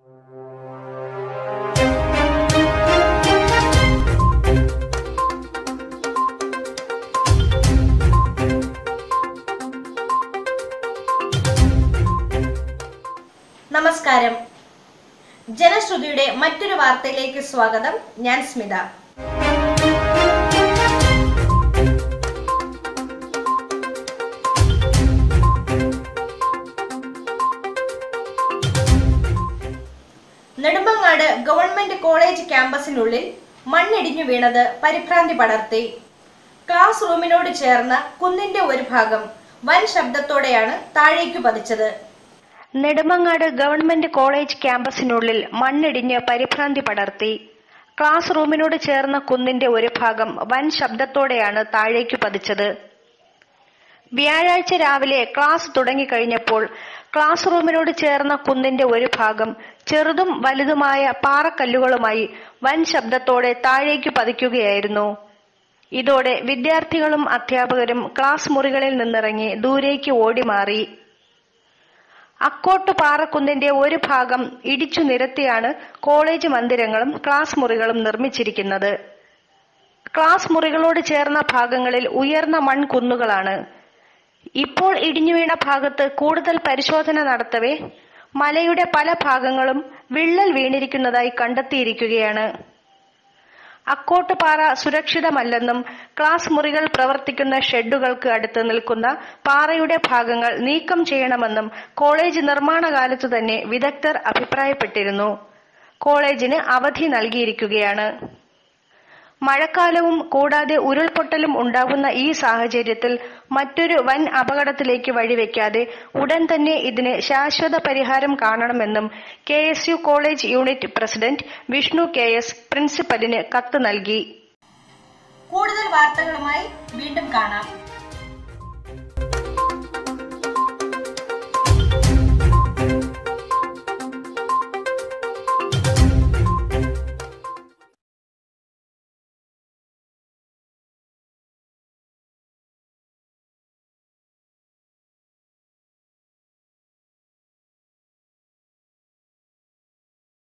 നമസ്കാരം ജനശ്രുതിയുടെ മറ്റൊരു വാർത്തയിലേക്ക് സ്വാഗതം ഞാൻ സ്മിത നെടുമങ്ങാട് ഗവൺമെന്റ് കോളേജ് ക്യാമ്പസിനുള്ളിൽ മണ്ണിടിഞ്ഞു വീണത് പരിഭ്രാന്തി പടർത്തി ക്ലാസ് റൂമിനോട് ചേർന്ന കുന്നിന്റെ ഒരു ഭാഗം വൻ ശബ്ദത്തോടെയാണ് താഴേക്കു പതിച്ചത് നെടുമങ്ങാട് ഗവൺമെന്റ് കോളേജ് ക്യാമ്പസിനുള്ളിൽ മണ്ണിടിഞ്ഞ് പരിഭ്രാന്തി പടർത്തി ക്ലാസ് റൂമിനോട് ചേർന്ന കുന്നിന്റെ ഒരു ഭാഗം വൻ ശബ്ദത്തോടെയാണ് താഴേക്കു പതിച്ചത് വ്യാഴാഴ്ച രാവിലെ ക്ലാസ് തുടങ്ങിക്കഴിഞ്ഞപ്പോൾ ക്ലാസ് റൂമിനോട് ചേർന്ന കുന്നിന്റെ ഒരു ഭാഗം ചെറുതും വലുതുമായ പാറക്കല്ലുകളുമായി വൻ ശബ്ദത്തോടെ താഴേക്കു പതിക്കുകയായിരുന്നു ഇതോടെ വിദ്യാർത്ഥികളും അധ്യാപകരും ക്ലാസ് മുറികളിൽ നിന്നിറങ്ങി ദൂരേക്ക് ഓടിമാറി അക്കോട്ട് പാറക്കുന്നിന്റെ ഒരു ഭാഗം ഇടിച്ചു നിരത്തിയാണ് കോളേജ് മന്ദിരങ്ങളും ക്ലാസ് മുറികളും നിർമ്മിച്ചിരിക്കുന്നത് ക്ലാസ് മുറികളോട് ചേർന്ന ഭാഗങ്ങളിൽ ഉയർന്ന മൺകുന്നുകളാണ് ഇപ്പോൾ ഇടിഞ്ഞു വീണ ഭാഗത്ത് കൂടുതൽ പരിശോധന നടത്തവേ മലയുടെ പല ഭാഗങ്ങളും വിള്ളൽ വീണിരിക്കുന്നതായി കണ്ടെത്തിയിരിക്കുകയാണ് അക്കോട്ടുപാറ സുരക്ഷിതമല്ലെന്നും ക്ലാസ് മുറികൾ പ്രവർത്തിക്കുന്ന ഷെഡുകൾക്ക് അടുത്ത് നിൽക്കുന്ന പാറയുടെ ഭാഗങ്ങൾ നീക്കം ചെയ്യണമെന്നും കോളേജ് നിർമ്മാണ കാലത്തു തന്നെ വിദഗ്ധർ അഭിപ്രായപ്പെട്ടിരുന്നു കോളേജിന് അവധി നൽകിയിരിക്കുകയാണ് മഴക്കാലവും കൂടാതെ ഉരുൾപൊട്ടലും ഉണ്ടാകുന്ന ഈ സാഹചര്യത്തിൽ മറ്റൊരു വൻ അപകടത്തിലേക്ക് വഴിവെക്കാതെ ഉടൻ തന്നെ ഇതിന് ശാശ്വത പരിഹാരം കാണണമെന്നും K S U college unit president Vishnu K S പ്രിൻസിപ്പലിന് കത്ത് നൽകി കൂടുതൽ വാർത്തകളുമായി വീണ്ടും കാണാം